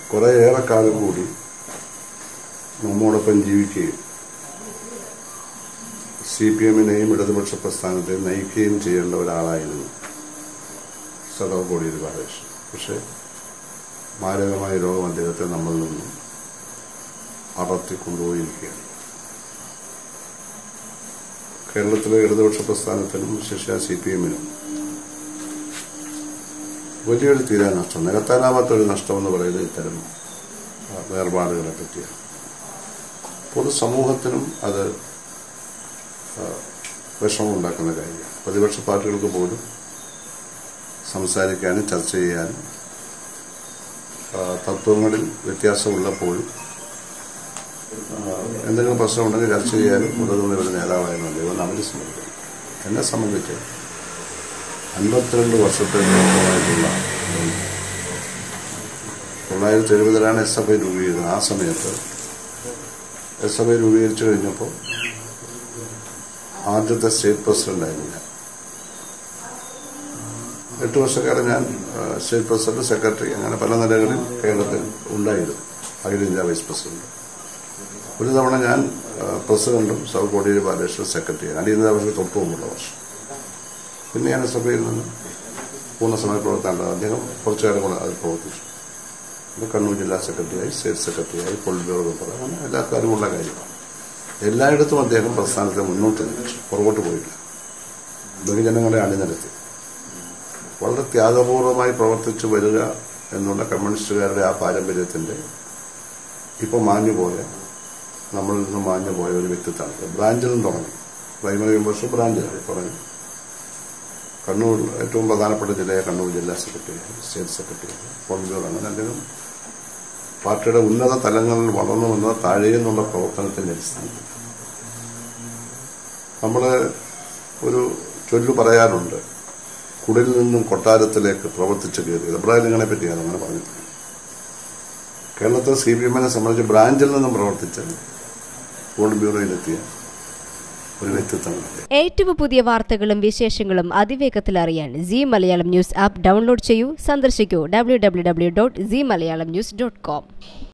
കുറേയേറെ കാലം കൂടി നമ്മോടൊപ്പം ജീവിക്കുകയും സി പി എമ്മിനെയും ഇടതുപക്ഷ പ്രസ്ഥാനത്തെ നയിക്കുകയും ചെയ്യേണ്ട ഒരാളായിരുന്നു സദാവ് കോടിയേരി ബാലകൃഷ്ണൻ പക്ഷേ മാരകമായ രോഗം അദ്ദേഹത്തെ നമ്മളിൽ നിന്നും അടർത്തി കൊണ്ടുപോയിരിക്കുകയാണ് കേരളത്തിലെ ഇടതുപക്ഷ പ്രസ്ഥാനത്തിനും വിശേഷ സി പി എമ്മിനും വലിയൊരു തീരാ നഷ്ടം നികത്താനാവാത്ത ഒരു നഷ്ടമെന്ന് പറയുന്നത് ഇത്തരം ആ, വേർപാടുകളെ പറ്റിയാണ് പൊതുസമൂഹത്തിനും അത് ആ, വിഷമമുണ്ടാക്കുന്ന കാര്യമാണ് പ്രതിപക്ഷ പാർട്ടികൾക്ക് പോലും സംസാരിക്കാനും ചർച്ച ചെയ്യാനും ആ, തത്വങ്ങളിൽ വ്യത്യാസമുള്ളപ്പോഴും ആ, എന്തെങ്കിലും പ്രശ്നമുണ്ടെങ്കിൽ ചർച്ച ചെയ്യാനും മുതിർന്ന ഒരു നേതാവായിരുന്നു അദ്ദേഹം അവരെ സംബന്ധിക്കും എന്നെ സംബന്ധിച്ച് അൻപത്തിരണ്ട് വർഷത്തെ ദീർഘമായിട്ടുള്ള തൊള്ളായിരത്തി എഴുപതിലാണ് എസ് എഫ് ഐ രൂപീകരിച്ചത് ആ സമയത്ത് എസ് എഫ് ഐ രൂപീകരിച്ചു കഴിഞ്ഞപ്പോൾ ആദ്യത്തെ സ്റ്റേറ്റ് പ്രസിഡന്റ് ആയിരുന്നു ഞാൻ എട്ട് വർഷക്കാലം ഞാൻ ആ, സ്റ്റേറ്റ് പ്രസിഡന്റ് സെക്രട്ടറി അങ്ങനെ പല നിലകളിൽ കേരളത്തിൽ ഉണ്ടായിരുന്നു അഖിലേന്ത്യാ വൈസ് പ്രസിഡന്റ് ഒരു തവണ ഞാൻ ആ, പ്രസിഡന്റും സൗ കോടിയേരി ബാലകൃഷ്ണൻ സെക്രട്ടറിയാണ് അടിയന്തര വർഷം തൊട്ട് മുമ്പുള്ള വർഷം പിന്നെ ഞാൻ എസ് എഫ് ഐയിൽ നിന്ന് പൂർണ്ണസമയ പ്രവർത്തനം അദ്ദേഹം കുറച്ചു കാലം കൂടെ അതിൽ പ്രവർത്തിച്ചു പിന്നെ കണ്ണൂർ ജില്ലാ സെക്രട്ടറിയായി സ്റ്റേറ്റ് സെക്രട്ടറിയായി പൊളിറ്റ് ബ്യൂറോ മെമ്പർ അങ്ങനെ എല്ലാ കാര്യമുള്ള കാര്യമാണ് എല്ലായിടത്തും അദ്ദേഹം പ്രസ്ഥാനത്തെ മുന്നോട്ട് നയിച്ചു പുറകോട്ട് പോയില്ല ബഹുജനങ്ങളെ അണിനിരത്തി വളരെ ത്യാഗപൂർവമായി പ്രവർത്തിച്ചു വരിക എന്നുള്ള കമ്മ്യൂണിസ്റ്റുകാരുടെ ആ പാരമ്പര്യത്തിന്റെ ഇപ്പൊ മാഞ്ഞുപോയ നമ്മളിൽ നിന്ന് മാഞ്ഞുപോയ ഒരു വ്യക്തിത്വമാണ് ബ്രാഞ്ചിൽ നിന്ന് തുടങ്ങി പ്രൈമറി മെമ്പർഷിപ്പ് ബ്രാഞ്ചിലാണ് തുടങ്ങി കണ്ണൂർ ഏറ്റവും പ്രധാനപ്പെട്ട ജില്ലയെ കണ്ണൂർ ജില്ലാ സെക്രട്ടറി സ്റ്റേറ്റ് സെക്രട്ടറി പൊളിറ്റ് അങ്ങനെ അദ്ദേഹം പാർട്ടിയുടെ ഉന്നത തലങ്ങളിൽ വളർന്നു വന്ന താഴെ നിന്നുള്ള പ്രവർത്തനത്തിന്റെ അടിസ്ഥാനത്തിൽ നമ്മള് ഒരു ചൊല്ലു പറയാറുണ്ട് കുടിൽ നിന്നും കൊട്ടാരത്തിലേക്ക് പ്രവർത്തിച്ചു കയറിയത് ഇബ്രാഹിമിനെ പറ്റിയാണ് അങ്ങനെ പറഞ്ഞത് കേരളത്തിൽ സി പി എമ്മിനെ സംബന്ധിച്ച് ബ്രാഞ്ചിൽ നിന്നും പ്രവർത്തിച്ച് പോളിറ്റ് ബ്യൂറോയിലെത്തിയ ഒരു വ്യക്തിത്വമാണ് ഏറ്റവും പുതിയ വാർത്തകളും വിശേഷങ്ങളും അതിവേഗത്തിൽ അറിയാൻ C Malayalam news app download ചെയ്യൂ സന്ദർശിക്കൂ W W W dot C Malayalam news dot com